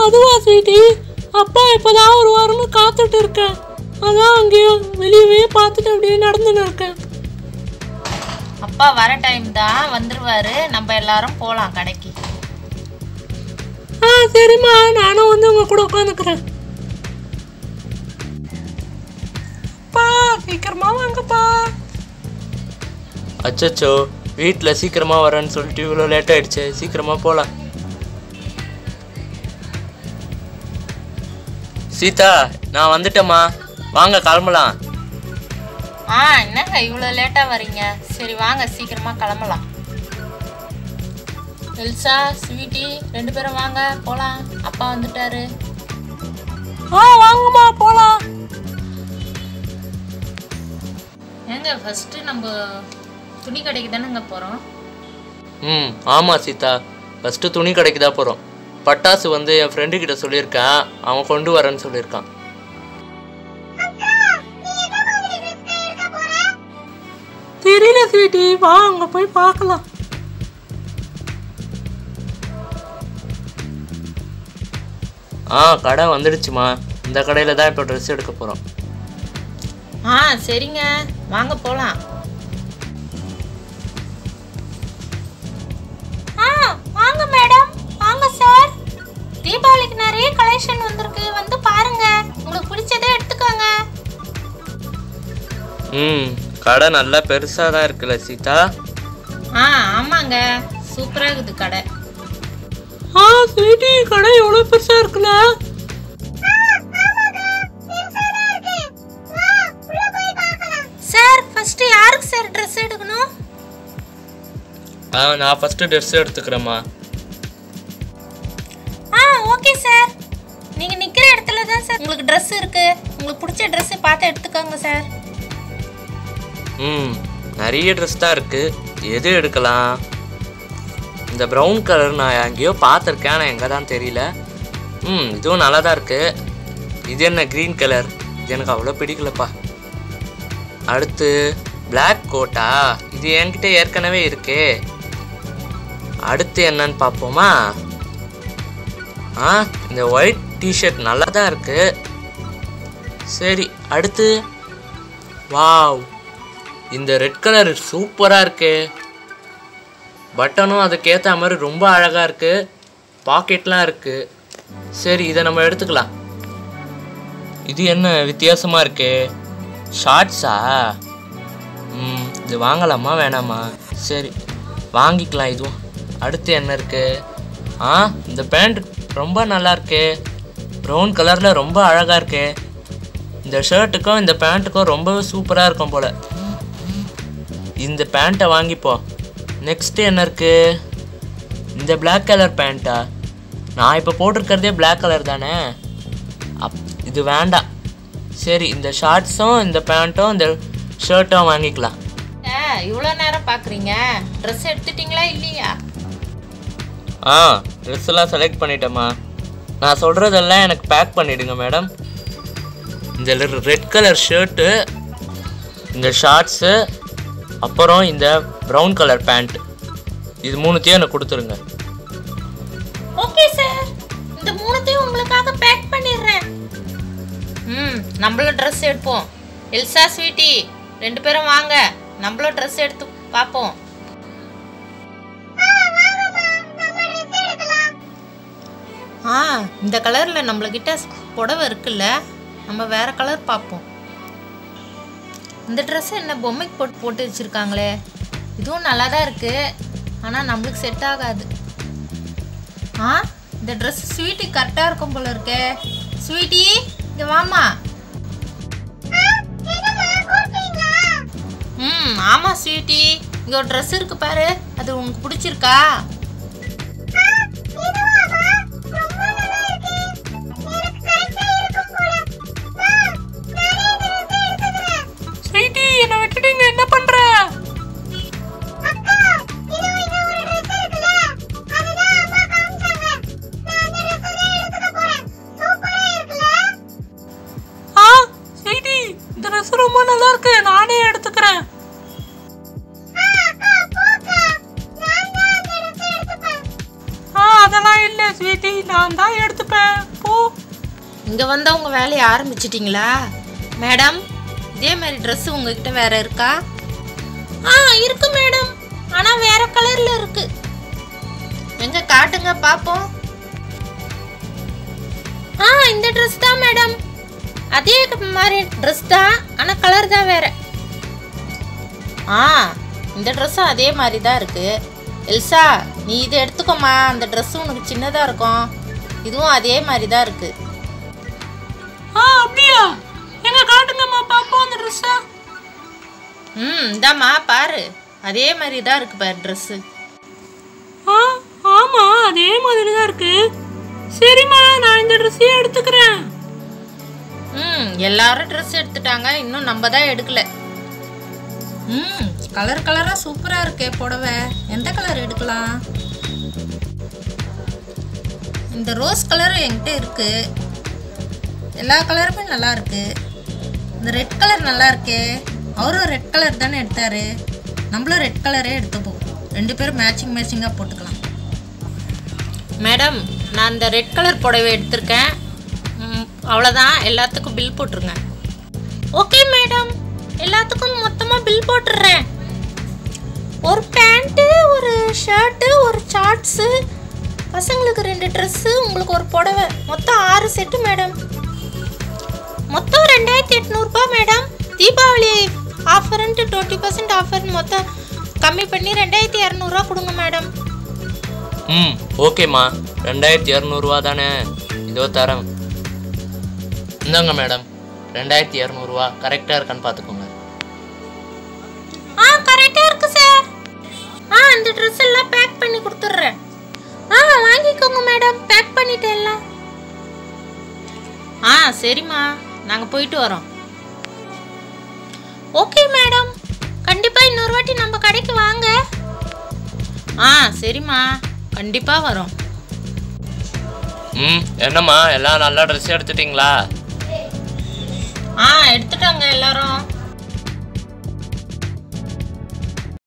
அதுவா ஸ்வீட்டி அப்பா இப்போதான் வருவாருன்னு காத்துட்டு இருக்கேன் அதான் அங்கேயோ வெளியவே பார்த்துட்டு அப்படியே நடந்துன்னு இருக்கேன் அப்பா வர டைம் தான் வந்துருவாரு நம்ம எல்லாரும் போலாம் கடைக்கு ஆ சரிம்மா நானும் வந்து உங்க கூட உட்காந்துக்கிறேன் அப்பா சீக்கிரமா வாங்கப்பா அச்சச்சோ வீட்டில் சீக்கிரமாக வரேன்னு சொல்லிட்டு இவ்வளோ லேட் ஆயிடுச்சு சீக்கிரமாக போகலாம் சீதா நான் வந்துட்டேம்மா வாங்க கிளம்பலாம் ஆ என்னங்க இவ்வளோ லேட்டாக வரீங்க சரி வாங்க சீக்கிரமா கிளம்பலாம் எல்சா ஸ்வீட்டி ரெண்டு பேரும் வாங்க போலாம் அப்பா வந்துட்டாரு ஆ வாங்கம்மா போலாம் ஏங்க ஃபர்ஸ்ட் நம்ம துணி கடைக்கு தானேங்க போகிறோம் ம் ஆமாம் சீதா ஃபஸ்ட்டு துணி கடைக்கு தான் போகிறோம் பட்டாசு வந்து என் ஃப்ரெண்டு கிட்ட சொல்லியிருக்கேன் அவன் கொண்டு வரேன்னு சொல்லியிருக்கான் தெரியல ஸ்வீட்டி வா அங்க போய் பார்க்கலாம் ஆ கடை வந்துடுச்சுமா இந்த கடையில் தான் இப்போ ட்ரெஸ் எடுக்க போகிறோம் ஆ சரிங்க வாங்க போகலாம் ஆ வாங்க மேடம் வாங்க சார் தீபாவளிக்கு நிறைய கலெக்ஷன் வந்திருக்கு வந்து பாருங்க உங்களுக்கு பிடிச்சதை எடுத்துக்கோங்க ம் கடை நல்லா பெருசாக தான் இருக்குல்ல சீதா ஆ ஆமாங்க சூப்பராக இருக்குது கடை ஆ ஸ்வீட்டி கடை எவ்வளோ பெருசா இருக்குல்ல சார் ஃபர்ஸ்ட் யாருக்கு சார் ட்ரெஸ் எடுக்கணும் ஆ நான் ஃபஸ்ட்டு ட்ரெஸ் எடுத்துக்கிறேம்மா ஆ ஓகே சார் நீங்க நிக்கிற இடத்துல தான் சார் உங்களுக்கு ட்ரெஸ் இருக்கு உங்களுக்கு பிடிச்ச ட்ரெஸ் பார்த்து எடுத்துக்கோங்க சார் ம் நிறைய ட்ரெஸ் தான் இருக்குது எது எடுக்கலாம் இந்த ப்ரௌன் கலர் நான் எங்கேயோ பார்த்துருக்கேன் ஆனால் எங்கே தான் தெரியல ம் இதுவும் நல்லா தான் இருக்குது இது என்ன க்ரீன் கலர் இது எனக்கு அவ்வளோ பிடிக்கலப்பா அடுத்து Black கோட்டா இது என்கிட்ட ஏற்கனவே இருக்கே அடுத்து என்னன்னு பார்ப்போமா ஆ இந்த ஒயிட் டிஷர்ட் நல்லா தான் இருக்கு சரி அடுத்து வாவ் இந்த ரெட் கலர் சூப்பராக இருக்கு பட்டனும் அதுக்கேற்ற மாதிரி ரொம்ப அழகாக இருக்கு பாக்கெட்லாம் இருக்கு சரி இதை நம்ம எடுத்துக்கலாம் இது என்ன வித்தியாசமாக இருக்கே ஷார்ட்ஸா ம் இது வாங்கலாமா வேணாமா சரி வாங்கிக்கலாம் இதுவும் அடுத்து என்ன இருக்கு ஆ இந்த பேண்ட் ரொம்ப நல்லா இருக்கே ப்ரௌன் கலரில் ரொம்ப அழகாக இருக்கே இந்த ஷர்ட்டுக்கும் இந்த பேண்ட்டுக்கும் ரொம்பவே சூப்பராக இருக்கும் போல் இந்த பேண்ட்டை வாங்கிப்போம் நெக்ஸ்ட்டு என்ன இருக்கு இந்த Black கலர் பேண்ட்டா நான் இப்போ போட்டிருக்கிறதே Black கலர் தானே அப் இது வேண்டாம் சரி இந்த ஷார்ட்ஸும் இந்த பேண்ட்டும் இந்த ஷர்ட்டும் வாங்கிக்கலாம் இவ்வளோ நேரம் பார்க்குறீங்க ட்ரெஸ் எடுத்துட்டீங்களா இல்லையா ஆ ட்ரெஸ் எல்லாம் செலக்ட் பண்ணிட்டேம்மா நான் சொல்கிறதெல்லாம் எனக்கு பேக் பண்ணிவிடுங்க மேடம் இந்த ரெட் கலர் ஷர்ட்டு இந்த ஷார்ட்ஸு அப்புறம் இந்த ப்ரௌன் கலர் பேண்ட் இது மூணுத்தையும் எனக்கு கொடுத்துருங்க ஓகே சார் இந்த மூணுத்தையும் உங்களுக்காக பேக் பண்ணிடுறேன் ம் நம்மளும் ட்ரெஸ் எடுப்போம் எல்சா ஸ்வீட்டி ரெண்டு பேரும் வாங்க நம்மளும் ட்ரெஸ் எடுத்து பார்ப்போம் ஆ இந்த கலரில் நம்மளக்கிட்ட புடவை இருக்குல்ல நம்ம வேற கலர் பார்ப்போம் இந்த ட்ரெஸ் என்ன பொம்மைக்கு போட்டு போட்டு வச்சுருக்காங்களே இதுவும் நல்லா தான் இருக்குது ஆனால் நம்மளுக்கு செட் ஆகாது ஆ இந்த ட்ரெஸ் ஸ்வீட்டி கரெக்டாக இருக்கும் போல இருக்கே ஸ்வீட்டி இங்க வாமா ம் ஆமாம் ஸ்வீட்டி இங்கே ஒரு ட்ரெஸ் இருக்கு பாரு அது உனக்கு பிடிச்சிருக்கா ஸ்வீட்டி என்னை விட்டுட்டு இங்க என்ன பண்ற ஆ ஸ்வீட்டி இந்த ட்ரெஸ் ரொம்ப நல்லா இருக்கு நானே எடுத்துக்கிறேன் ஆ அதெல்லாம் இல்ல ஸ்வீட்டி சித்தி நான் தான் எடுத்துப்பேன் போ இங்கே வந்து உங்கள் வேலையை ஆரம்பிச்சிட்டிங்களா மேடம் இதே மாதிரி ட்ரெஸ் உங்ககிட்ட வேற இருக்கா ஆ இருக்கு மேடம் ஆனால் வேற கலரில் இருக்கு எங்க காட்டுங்க பார்ப்போம் ஆ இந்த ட்ரெஸ் தான் மேடம் அதே மாதிரி ட்ரெஸ் தான் ஆனால் கலர் தான் வேற ஆ இந்த ட்ரெஸ்ஸும் அதே மாதிரி தான் இருக்கு எல்சா நீ இதை எடுத்துக்கோமா அந்த ட்ரெஸ் உனக்கு சின்னதாக இருக்கும் இதுவும் அதே மாதிரி தான் இருக்கு ஆ அப்படியா எங்க காட்டுங்கம்மா பாப்போம் அந்த ட்ரெஸ்ஸா ம் இந்தாம்மா பாரு அதே மாதிரி தான் இருக்கு பாரு ட்ரெஸ்ஸு ஆ ஆமா அதே மாதிரி தான் இருக்கு சரிம்மா நான் இந்த ட்ரெஸ்ஸையே எடுத்துக்கிறேன் ம் எல்லாரும் ட்ரெஸ் எடுத்துட்டாங்க இன்னும் நம்ம தான் எடுக்கல ம் கலர் கலராக சூப்பராக இருக்கே புடவை எந்த கலர் எடுக்கலாம் இந்த ரோஸ் கலர் என்கிட்ட இருக்கு எல்லா கலருமே நல்லா இருக்கு இந்த ரெட் கலர் நல்லா இருக்கே அவரும் ரெட் கலர் தானே எடுத்தாரு நம்மளும் ரெட் கலரே எடுத்துப்போம் ரெண்டு பேரும் மேட்சிங் மேட்சிங்காக போட்டுக்கலாம் மேடம் நான் இந்த ரெட் கலர் புடவை எடுத்திருக்கேன் ம், அவ்வளோதான் எல்லாத்துக்கும் பில் போட்டுருங்க ஓகே மேடம் எல்லாத்துக்கும் மொத்தமாக பில் போட்டுடுறேன் ஒரு பேண்ட்டு ஒரு ஷர்ட்டு ஒரு சார்ட்ஸு பசங்களுக்கு ரெண்டு ட்ரெஸ்ஸு உங்களுக்கு ஒரு புடவை மொத்தம் ஆறு செட்டு மேடம் மொத்தம் ரெண்டாயிரத்தி எட்நூறுபா மேடம் தீபாவளி ஆஃபர்ன்ட்டு டுவெண்ட்டி பர்சன்ட் ஆஃபர் மொத்தம் கம்மி பண்ணி ரெண்டாயிரத்தி இரநூறுவா கொடுங்க மேடம் ம் ஓகேம்மா ரெண்டாயிரத்தி இரநூறுவா தானே இதோ தரேன் இந்தாங்க மேடம் ரெண்டாயிரத்தி இரநூறுவா கரெக்டாக இருக்கான்னு பார்த்துக்கோங்க ஆ கரெக்டாக இருக்கு சார் ஆ அந்த ட்ரெஸ் எல்லாம் பேக் பண்ணி கொடுத்துட்றேன் ஆ வாங்கிக்கோங்க மேடம் பேக் பண்ணிட்டேன் எல்லாம் ஆ சரிம்மா நாங்கள் போயிட்டு வரோம் ஓகே மேடம் கண்டிப்பாக இன்னொரு வாட்டி நம்ம கடைக்கு வாங்க ஆ சரிம்மா கண்டிப்பாக வரோம் ம் என்னம்மா எல்லாம் நல்லா ட்ரெஸ் எடுத்துட்டிங்களா ஆ எடுத்துட்டாங்க எல்லாரும்